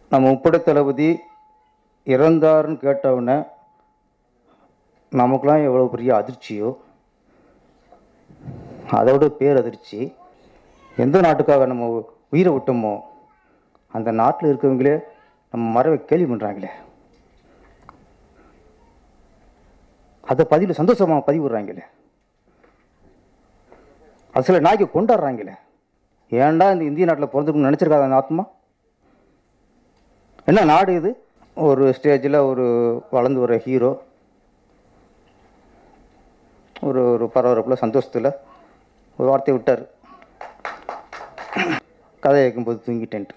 நம்ம முப்படை தளபதி இறந்தாருன்னு கேட்டவுடனே நமக்கெல்லாம் எவ்வளோ பெரிய அதிர்ச்சியோ அதோட பேரதிர்ச்சி எந்த நாட்டுக்காக நம்ம உயிரை விட்டோமோ அந்த நாட்டில் இருக்கவங்களே நம்ம மறைவை கேள்வி பண்ணுறாங்களே அதை பதிவில் சந்தோஷமாக பதிவிடுறாங்களே அது சில நாய்க்கு கொண்டாடுறாங்களே ஏன்டா இந்த இந்திய நாட்டில் பிறந்துக்கணும்னு நினச்சிருக்காத அந்த ஆத்மா என்ன நாடு இது ஒரு ஸ்டேஜில் ஒரு வளர்ந்து வர ஹீரோ ஒரு ஒரு பரபரப்பில் சந்தோஷத்தில் ஒரு வார்த்தையை விட்டார் கதை கேட்கும்போது தூங்கிட்டேன்ட்டு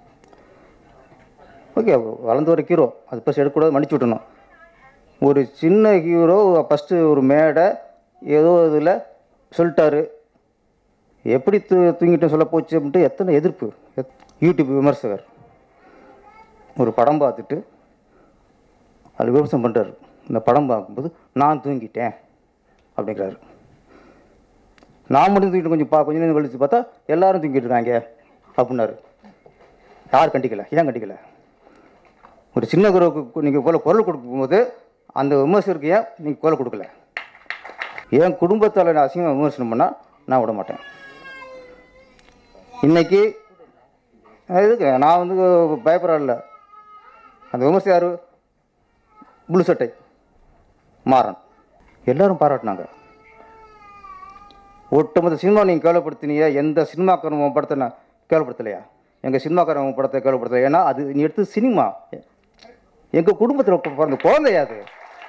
ஓகே வளர்ந்து வர ஹீரோ அது ஃபஸ்ட் எடுக்கக்கூடாது மன்னிச்சு விட்டணும் ஒரு சின்ன ஹீரோ ஃபஸ்ட்டு ஒரு மேடை ஏதோ இதில் சொல்லிட்டாரு எப்படி தூ தூங்கிட்டு சொல்ல போச்சு அப்படின்ட்டு எத்தனை எதிர்ப்பு எத்- யூடியூப் விமர்சகர் ஒரு படம் பார்த்துட்டு அது விமர்சனம் பண்ணுறாரு இந்த படம் பார்க்கும்போது நான் தூங்கிட்டேன் அப்படிங்கிறாரு நான் மட்டும் தூங்கிட்டு கொஞ்சம் பா கொஞ்ச நேரம் கழிச்சு பார்த்தா எல்லாரும் தூங்கிட்டு இருக்காங்க அப்படின்னாரு யார் கண்டிக்கல ஏன் கண்டிக்கல ஒரு சின்ன குரலுக்கு நீங்கள் போல குரல் கொடுக்கும்போது அந்த விமர்சகருக்கு ஏன் நீங்கள் குரல் கொடுக்கல என் குடும்பத்தால் நான் அசிங்கமாக விமர்சனம் பண்ணால் நான் விட மாட்டேன் இன்னைக்கு இதுக்கு நான் வந்து பயப்படல அந்த விமர்சனம் யார் புளு சட்டை மாறன் எல்லாரும் பாராட்டினாங்க ஒட்டுமொத்த சினிமா நீங்கள் கேவலப்படுத்தினீங்க எந்த சினிமாக்காரன் உன் படத்தை நான் கேவலப்படுத்தலையா எங்கள் சினிமாக்காரன் உன் படத்தை கேவலப்படுத்தலை ஏன்னா அது நீ எடுத்து சினிமா எங்கள் குடும்பத்தில் பிறந்த குழந்தையா அது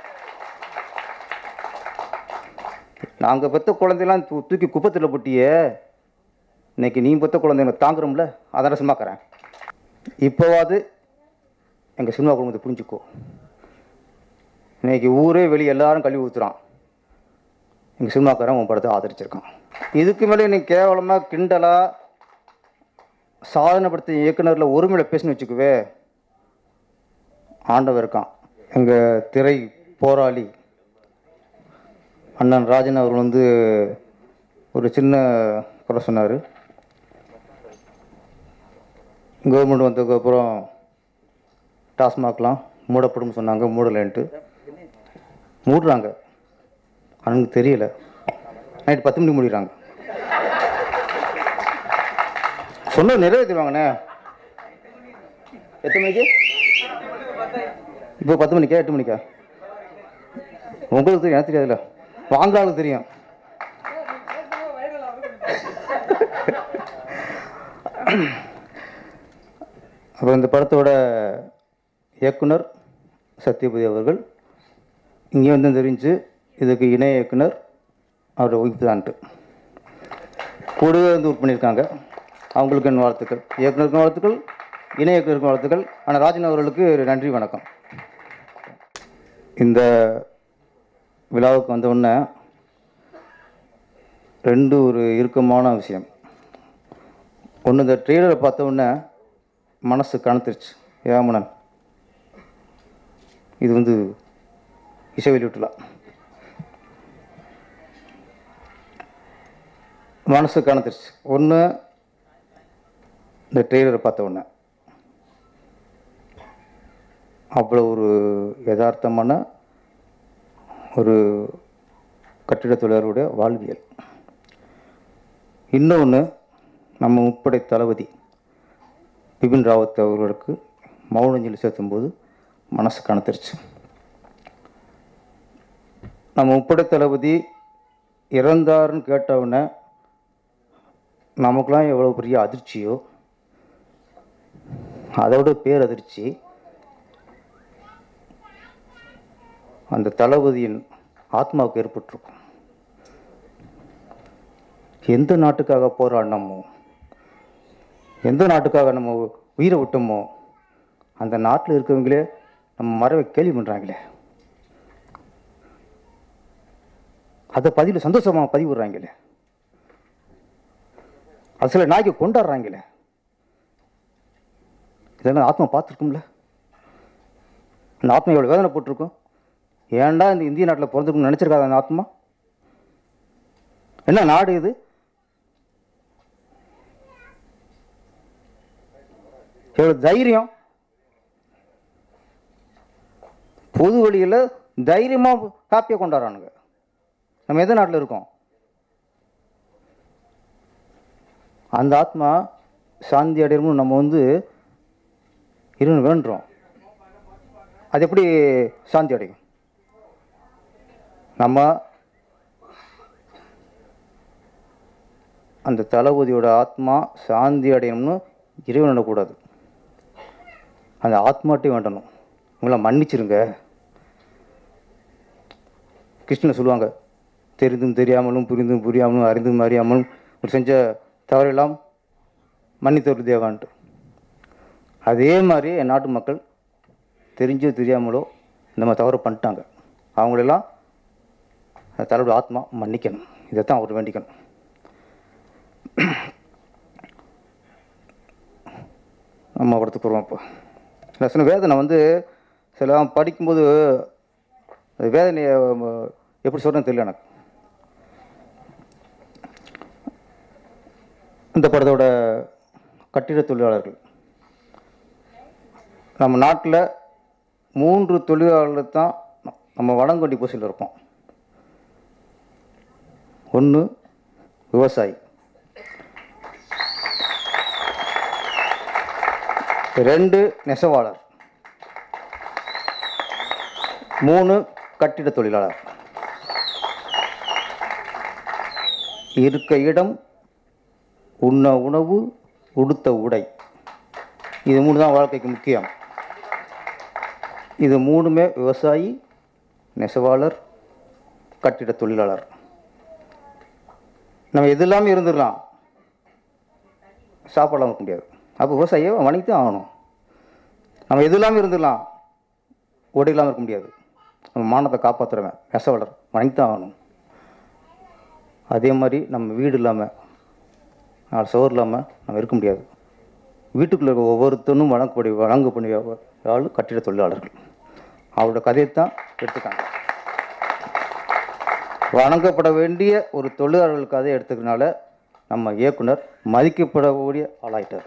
நாங்கள் பெற்ற குழந்தையெல்லாம் தூ தூக்கி குப்பத்தில் போட்டியே இன்னைக்கு நீ பெற்ற குழந்தைங்க தாங்குறோம்ல அதான சினிமாக்காரன் இப்போவாது எங்கள் சினிமா குடும்பத்தை புரிஞ்சுக்கோ இன்னைக்கு ஊரே வெளியே எல்லாரும் கழுவி ஊற்றுறான் எங்கள் சினிமாக்காரன் உன் படத்தை ஆதரிச்சிருக்கான் இதுக்கு மேலே நீ கேவலமாக கிண்டலாக சாதனைப்படுத்த இயக்குனரில் ஒருமையில் பேசுன்னு வச்சுக்குவே ஆண்டவர் இருக்கான் எங்கள் திரை போராளி அண்ணன் ராஜன் அவர் வந்து ஒரு சின்ன குறை சொன்னார் கவர்மெண்ட் வந்ததுக்கப்புறம் டாஸ்மாக்லாம் மூடப்படும் சொன்னாங்க மூடலைன்ட்டு மூடுறாங்க அவனுக்கு தெரியல நைட் பத்து மணிக்கு மூடிடுறாங்க சொன்னது நிறைவேற்றிடுவாங்கண்ணே எத்தனை மணிக்கு இப்போ பத்து மணிக்கா எட்டு மணிக்கா உங்களுக்கு தெரியும் எனக்கு தெரியாதுல்ல வாங்காளுக்கு தெரியும் அப்புறம் இந்த படத்தோட இயக்குனர் சத்யபதி அவர்கள் இங்கே வந்து தெரிஞ்சு இதுக்கு இணை இயக்குனர் அவரோட ஒய்ஃப் தான்ட்டு கூடவே வந்து ஒர்க் பண்ணியிருக்காங்க அவங்களுக்கு என் வாழ்த்துக்கள் இயக்குனருக்கும் வாழ்த்துக்கள் இணை இயக்குனருக்கும் வாழ்த்துக்கள் ஆனால் ராஜன் அவர்களுக்கு நன்றி வணக்கம் இந்த விழாவுக்கு வந்த உடனே ரெண்டு ஒரு இறுக்கமான விஷயம் ஒன்று இந்த ட்ரெய்லரை பார்த்த உடனே மனசு கணத்துருச்சு ஏமனன் இது வந்து இசை வெளியிட்டுலாம் மனசு கணத்துருச்சு ஒன்று இந்த ட்ரெய்லரை பார்த்த உடனே அவ்வளோ ஒரு யதார்த்தமான ஒரு கட்டிடத் தொழிலாளருடைய வாழ்வியல் இன்னொன்று நம்ம முப்படை தளபதி பிபின் ராவத் அவர்களுக்கு மௌனஞ்சலி செலுத்தும்போது மனசு கணத்துருச்சு நம்ம முப்படை தளபதி இறந்தாருன்னு கேட்டவுடனே நமக்கெல்லாம் எவ்வளோ பெரிய அதிர்ச்சியோ அதோட பேரதிர்ச்சி அந்த தளபதியின் ஆத்மாவுக்கு ஏற்பட்டிருக்கும் எந்த நாட்டுக்காக போராடினோமோ எந்த நாட்டுக்காக நம்ம உயிரை விட்டோமோ அந்த நாட்டில் இருக்கவங்களே நம்ம மறைவை கேள்வி பண்ணுறாங்களே அதை பதிவில் சந்தோஷமாக பதிவிடுறாங்களே அது சில நாய்க்கு கொண்டாடுறாங்களே இதெல்லாம் ஆத்மா பார்த்துருக்கும்ல அந்த ஆத்மா எவ்வளோ வேதனை போட்டிருக்கும் ஏன்டா இந்த இந்திய நாட்டில் பிறந்திருக்குன்னு நினச்சிருக்காத அந்த ஆத்மா என்ன நாடு இது எவ்வளோ தைரியம் பொது வழியில் தைரியமாக காப்பியை கொண்டாடுறானுங்க நம்ம எந்த நாட்டில் இருக்கோம் அந்த ஆத்மா சாந்தி அடையணும்னு நம்ம வந்து இருந்து வேண்டுறோம் அது எப்படி சாந்தி அடையும் நம்ம அந்த தளபதியோட ஆத்மா சாந்தி அடையணும்னு இறைவன் விடக்கூடாது அந்த ஆத்மாட்டையும் வேண்டணும் உங்களை மன்னிச்சிருங்க கிருஷ்ணன் சொல்லுவாங்க தெரிந்தும் தெரியாமலும் புரிந்தும் புரியாமலும் அறிந்தும் அறியாமலும் ஒரு செஞ்ச தவறெல்லாம் மன்னித்தவர் தேவான்ட்டு அதே மாதிரி என் நாட்டு மக்கள் தெரிஞ்சோ தெரியாமலோ இந்த மாதிரி தவறு பண்ணிட்டாங்க அவங்களெல்லாம் அந்த தலைவரோட ஆத்மா மன்னிக்கணும் இதைத்தான் அவர் வேண்டிக்கணும் நம்ம படத்துக்கு வருவோம் இப்போ நான் சொன்ன வேதனை வந்து சில படிக்கும்போது அது வேதனையை ம- எப்படி சொல்கிறேன்னு தெரியல எனக்கு இந்த படத்தோட கட்டிட தொழிலாளர்கள் நம்ம நாட்டில் மூன்று தொழிலாளர்கள் தான் நம்ம வடங்கொண்டி பூசையில் இருப்போம் ஒன்று விவசாயி ரெண்டு நெசவாளர் மூணு கட்டிட தொழிலாளர் இருக்க இடம் உண்ண உணவு உடுத்த உடை இது மூணு தான் வாழ்க்கைக்கு முக்கியம் இது மூணுமே விவசாயி நெசவாளர் கட்டிட தொழிலாளர் நம்ம எது இல்லாமல் இருந்துடலாம் சாப்பாடலாம் இருக்க முடியாது அப்போ விவசாயியை வணிக தான் ஆகணும் நம்ம எது இல்லாமல் இருந்துடலாம் உடை இல்லாமல் இருக்க முடியாது நம்ம மானத்தை காப்பாற்றுறவன் நெசவாளர் வணிக தான் ஆகணும் அதே மாதிரி நம்ம வீடு இல்லாமல் நாலு சோறு இல்லாமல் நம்ம இருக்க முடியாது வீட்டுக்குள்ளே இருக்க ஒவ்வொருத்தனும் வழங்கக்கூடிய வழங்கக்கூடிய ஆள் கட்டிட தொழிலாளர்கள் அவரோட கதையை தான் எடுத்துக்காங்க வணங்கப்பட வேண்டிய ஒரு தொழிலாளர்கள் கதையை எடுத்துக்கிறனால நம்ம இயக்குனர் மதிக்கப்படக்கூடிய ஆளாயிட்டார்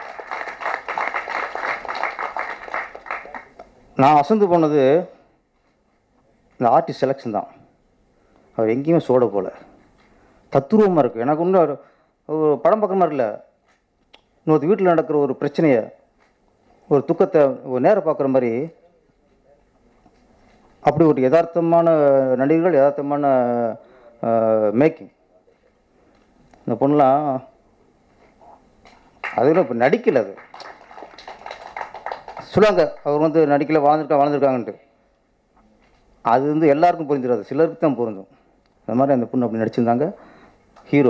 நான் அசந்து போனது இந்த ஆர்டிஸ்ட் செலெக்ஷன் தான் அவர் எங்கேயுமே சோட போல தத்துருவமாக இருக்குது எனக்கு ஒன்றும் ஒரு ஒரு படம் பார்க்குற மாதிரி இல்லை இன்னொரு வீட்டில் நடக்கிற ஒரு பிரச்சனையை ஒரு துக்கத்தை ஒரு நேரம் பார்க்குற மாதிரி அப்படி ஒரு யதார்த்தமான நடிகர்கள் யதார்த்தமான மேக்கிங் இந்த பொண்ணுலாம் அதில் இப்போ நடிக்கல அது சொல்லுவாங்க அவர் வந்து நடிக்கல வாழ்ந்துருக்கா வாழ்ந்துருக்காங்கன்ட்டு அது வந்து எல்லாருக்கும் புரிஞ்சிடாது சிலருக்கு தான் பொருந்தும் அந்த மாதிரி அந்த பொண்ணு அப்படி நடிச்சிருந்தாங்க ஹீரோ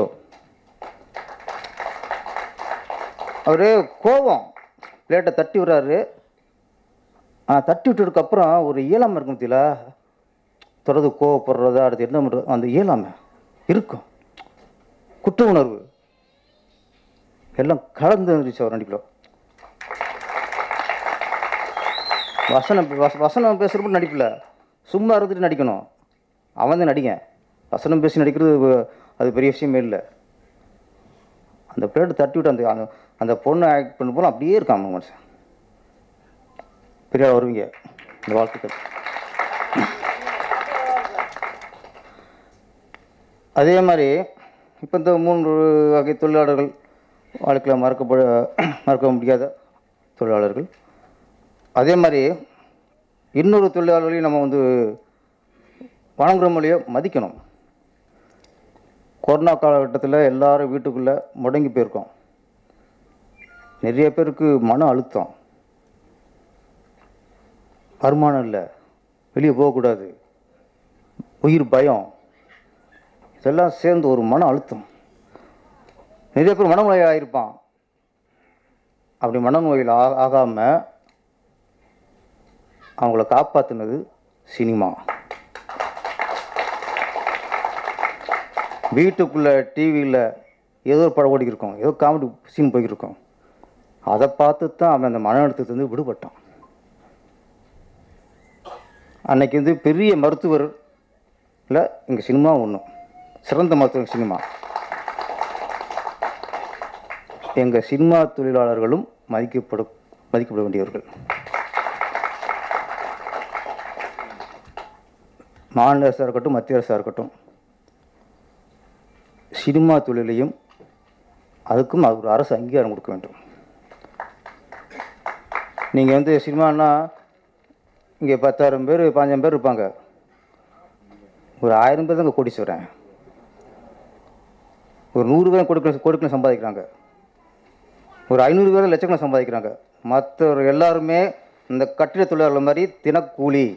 அவரு கோபம் பிளேட்டை தட்டி விடுறாரு ஆ தட்டி விட்டதுக்கு அப்புறம் ஒரு இயலாமை இருக்கும் பத்தியில தொடர்ந்து கோவப்படுறது அடுத்து என்ன பண்ணுறது அந்த இயலாமை இருக்கும் குற்ற உணர்வு எல்லாம் கலந்து இருந்துச்சு அவர் நடிக்கல வசனம் வச- வசனம் பேசுகிறப்ப நடிப்பில் சும்மா இருந்துட்டு நடிக்கணும் அவன் தான் நடிகன் வசனம் பேசி நடிக்கிறது வ- அது பெரிய விஷயமே இல்லை அந்த பிளேட் தட்டி விட்டு அந்த அந்த அந்த பொண்ணு ஆக்ட் பண்ண போல அப்படியே இருக்கான் அவங்க மனுஷன் பெரிய ஆள் வருவீங்க இந்த வாழ்த்துக்கள் அதே மாதிரி இப்போ இந்த மூன்று வகை தொழிலாளர்கள் வாழ்க்கையில் மறக்கப்பட மறக்க முடியாத தொழிலாளர்கள் அதே மாதிரி இன்னொரு தொழிலாளர்களையும் நம்ம வந்து வணங்குற மொழியை மதிக்கணும் கொரோனா காலகட்டத்தில் எல்லாரும் வீட்டுக்குள்ளே முடங்கி போயிருக்கோம் நிறைய பேருக்கு மன அழுத்தம் வருமானம் இல்லை வெளியே போகக்கூடாது உயிர் பயம் இதெல்லாம் சேர்ந்து ஒரு மன அழுத்தம் நிறைய பேர் மனநோய் ஆகிருப்பான் அப்படி மனநோயில் ஆ ஆகாமல் அவங்கள காப்பாற்றினது சினிமா வீட்டுக்குள்ளே டிவியில் ஏதோ ஒரு படம் ஓடிக்கிருக்கோம் ஏதோ காமெடி சீன் போய்க்கிருக்கோம் அதை பார்த்து தான் அவன் அந்த மன அழுத்தத்துலேருந்து விடுபட்டான் அன்னைக்கு வந்து பெரிய மருத்துவர் இல்லை எங்கள் சினிமா ஒன்று சிறந்த மருத்துவர் சினிமா எங்கள் சினிமா தொழிலாளர்களும் மதிக்கப்பட மதிக்கப்பட வேண்டியவர்கள் மாநில அரசாக இருக்கட்டும் மத்திய அரசாக இருக்கட்டும் சினிமா தொழிலையும் அதுக்கும் அது ஒரு அரசு அங்கீகாரம் கொடுக்க வேண்டும் நீங்கள் வந்து சினிமான்னா இங்கே பத்தாயிரம் பேர் பாஞ்சாயிரம் பேர் இருப்பாங்க ஒரு ஆயிரம் பேர் தான் இங்கே கோடீஸ்வரன் ஒரு நூறு பேர் கொடுக்கணும் கொடுக்கணும் சம்பாதிக்கிறாங்க ஒரு ஐநூறு பேர் லட்சக்கணக்கில் சம்பாதிக்கிறாங்க மற்ற எல்லாருமே இந்த கட்டிட தொழிலாளர் மாதிரி தினக்கூலி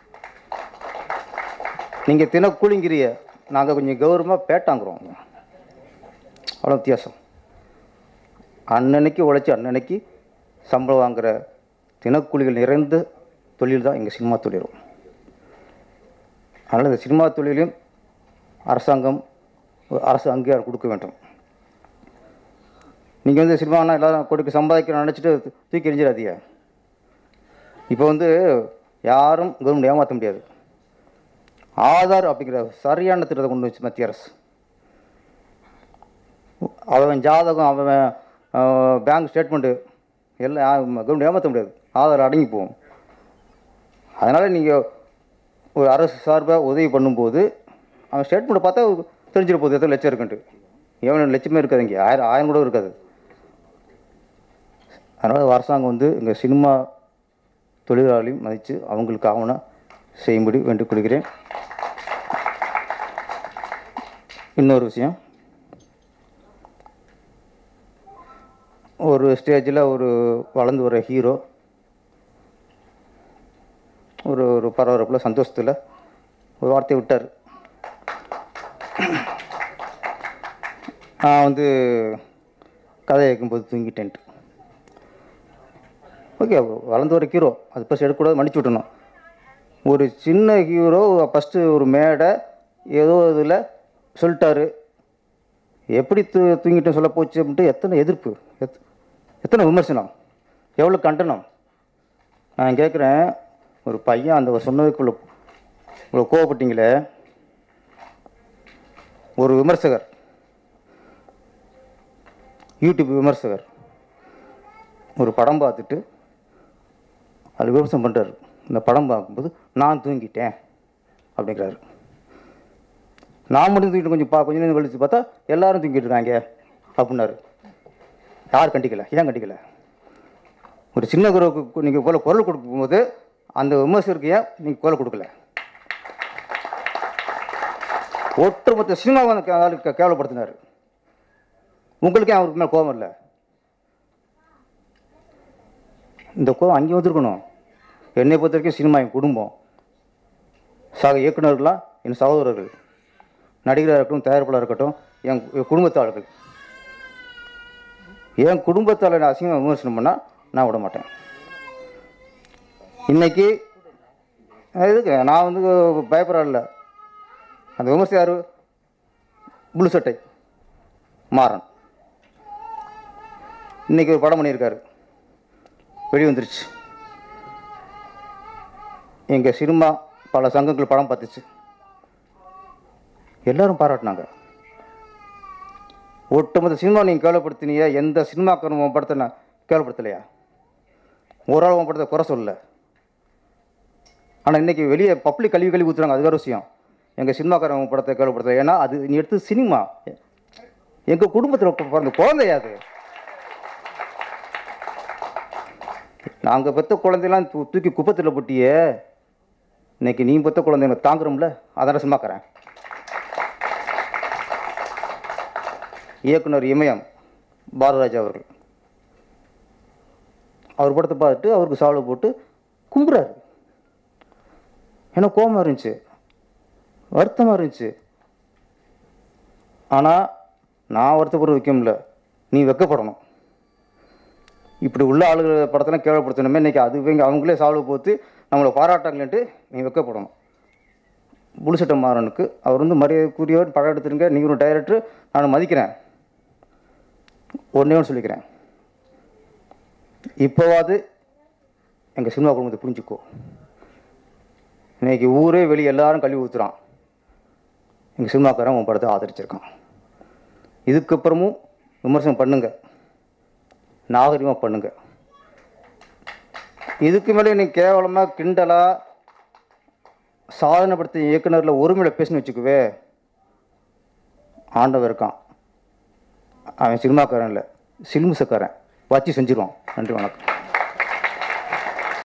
நீங்கள் தினக்கூலிங்கிறிய நாங்கள் கொஞ்சம் கௌரவமாக பேட்டாங்கிறோம் அவ்வளோ வித்தியாசம் அன்னன்னைக்கு உழைச்சி அன்னன்னைக்கு சம்பளம் வாங்குகிற தினக்கூலிகள் நிறைந்த தொழில் தான் எங்கள் சினிமா தொழிலும் அதனால் இந்த சினிமா தொழிலையும் அரசாங்கம் ஒரு அரசு அங்கீகாரம் கொடுக்க வேண்டும் நீங்கள் வந்து சினிமானா எல்லாரும் கொடுக்க சம்பாதிக்கணும் நினச்சிட்டு தூக்கி எறிஞ்சிடாதீங்க இப்போ வந்து யாரும் கவர்மெண்ட் ஏமாற்ற முடியாது ஆதார் அப்படிங்கிற சரியான திட்டத்தை கொண்டு வச்சு மத்திய அரசு அவன் ஜாதகம் அவன் பேங்க் ஸ்டேட்மெண்ட்டு எல்லாம் கவர்மெண்ட் ஏமாற்ற முடியாது ஆதார் அடங்கி போகும் அதனால் நீங்கள் ஒரு அரசு சார்பாக உதவி பண்ணும்போது அவன் ஸ்டேட்மெண்ட்டை பார்த்தா தெரிஞ்சிட போகுது எத்தனை லட்சம் இருக்குன்ட்டு எவ்வளோ லட்சமே இருக்காது இங்கே ஆயிரம் ஆயிரம் கூட இருக்காது அதனால் அரசாங்கம் வந்து எங்கள் சினிமா தொழிலாளியும் மதித்து அவங்களுக்கு ஆவணம் செய்யும்படி வேண்டிக் கொள்கிறேன் இன்னொரு விஷயம் ஒரு ஸ்டேஜில் ஒரு வளர்ந்து வர ஹீரோ ஒரு ஒரு பரபரப்பில் சந்தோஷத்தில் ஒரு வார்த்தையை விட்டார் நான் வந்து கதை கேட்கும்போது தூங்கிட்டேன்ட்டு ஓகே வளர்ந்து வர ஹீரோ அது ஃபஸ்ட் எடுக்கக்கூடாது மன்னிச்சு விட்டணும் ஒரு சின்ன ஹீரோ ஃபஸ்ட்டு ஒரு மேடை ஏதோ இதில் சொல்லிட்டாரு எப்படி தூ தூங்கிட்டேன் சொல்ல போச்சு அப்படின்ட்டு எத்தனை எதிர்ப்பு எத் எத்தனை விமர்சனம் எவ்வளோ கண்டனம் நான் கேட்குறேன் ஒரு பையன் அந்த சொன்னதுக்கு இவ்வளோ இவ்வளோ கோவப்பட்டீங்களே ஒரு விமர்சகர் யூடியூப் விமர்சகர் ஒரு படம் பார்த்துட்டு அது விமர்சனம் பண்ணுறாரு இந்த படம் பார்க்கும்போது நான் தூங்கிட்டேன் அப்படிங்கிறாரு நான் மட்டும் தூங்கிட்டு கொஞ்சம் பா கொஞ்ச நேரம் கழிச்சு பார்த்தா எல்லாரும் தூங்கிட்டு இருக்காங்க அப்படின்னாரு யார் கண்டிக்கல ஏன் கண்டிக்கல ஒரு சின்ன குரலுக்கு நீங்கள் போல குரல் கொடுக்கும்போது அந்த விமர்சகருக்கு ஏன் நீங்கள் குரல் கொடுக்கல ஒட்டுமொத்த சினிமாவை அந்த கே- ஆளு கே- கேவலப்படுத்தினார் உங்களுக்கு ஏன் அவருக்கு மேலே கோபம் இல்லை இந்த கோபம் அங்கே வந்திருக்கணும் என்னை பொறுத்த வரைக்கும் சினிமா என் குடும்பம் சக இயக்குனர்களாக என் சகோதரர்கள் நடிகராக இருக்கட்டும் தயாரிப்பாளர் இருக்கட்டும் என் என் குடும்பத்தாளர்கள் என் குடும்பத்தாளர் நான் அசிங்கமாக விமர்சனம் பண்ணால் நான் விட மாட்டேன் இன்னைக்கு இதுக்கு நான் வந்து பயப்படல அந்த விமர்சனம் யார் புளு சட்டை மாறன் இன்னைக்கு ஒரு படம் பண்ணியிருக்காரு வெளி வந்துருச்சு எங்கள் சினிமா பல சங்கங்கள் படம் பார்த்துச்சு எல்லாரும் பாராட்டினாங்க ஒட்டுமொத்த சினிமா நீங்கள் கேவலப்படுத்தினீங்க எந்த சினிமாக்காரன் உன் படத்தை நான் கேவலப்படுத்தலையா ஒரு ஆள் உன் படத்தை குறை சொல்லல ஆனால் இன்றைக்கி வெளியே பப்ளிக் கல்வி கல்வி ஊற்றுறாங்க அது வேறு விஷயம் எங்கள் சினிமாக்காரன் உன் படத்தை கேவலப்படுத்தல ஏன்னா அது நீ எடுத்து சினிமா எங்கள் குடும்பத்தில் பிறந்த குழந்தையா அது நாங்கள் பெற்ற குழந்தையெல்லாம் தூ தூக்கி குப்பத்தில் போட்டியே இன்னைக்கு நீ பெற்ற குழந்தைங்க தாங்குறோம்ல அதான் சினிமாக்காரன் இயக்குனர் இமயம் பாரதராஜா அவர்கள் அவர் படத்தை பார்த்துட்டு அவருக்கு சால்வை போட்டு கும்புறாரு எனக்கு கோபமாக இருந்துச்சு வருத்தமாக இருந்துச்சு ஆனால் நான் வருத்தப்படுற வைக்கல நீ வெக்கப்படணும் இப்படி உள்ள ஆளுகள் படத்தெல்லாம் கேவலப்படுத்தணுமே இன்றைக்கி அதுவே அவங்களே சால்வ் போட்டு நம்மளை பாராட்டாங்களேன்ட்டு நீ வெக்கப்படணும் புலுசட்ட மாறனுக்கு அவர் வந்து மரியாதைக்குரியவர் படம் எடுத்துருங்க நீங்கள் ஒரு டைரக்டர் நான் மதிக்கிறேன் ஒன்றே ஒன்று சொல்லிக்கிறேன் இப்போவாது எங்கள் சினிமா குடும்பத்தை புரிஞ்சுக்கோ இன்னைக்கு ஊரே வெளியே எல்லாரும் கழுவி ஊற்றுறான் எங்கள் சினிமாக்காரன் உன் படத்தை ஆதரிச்சிருக்கான் இதுக்கப்புறமும் விமர்சனம் பண்ணுங்க நாகரிகமாக பண்ணுங்க இதுக்கு மேலே நீ கேவலமாக கிண்டலாக சாதனைப்படுத்த இயக்குனரில் ஒருமையில் பேசுன்னு வச்சுக்குவே ஆண்டவன் இருக்கான் அவன் சினிமாக்காரன் இல்லை சில்முசக்காரன் வச்சு செஞ்சிருவான் நன்றி வணக்கம்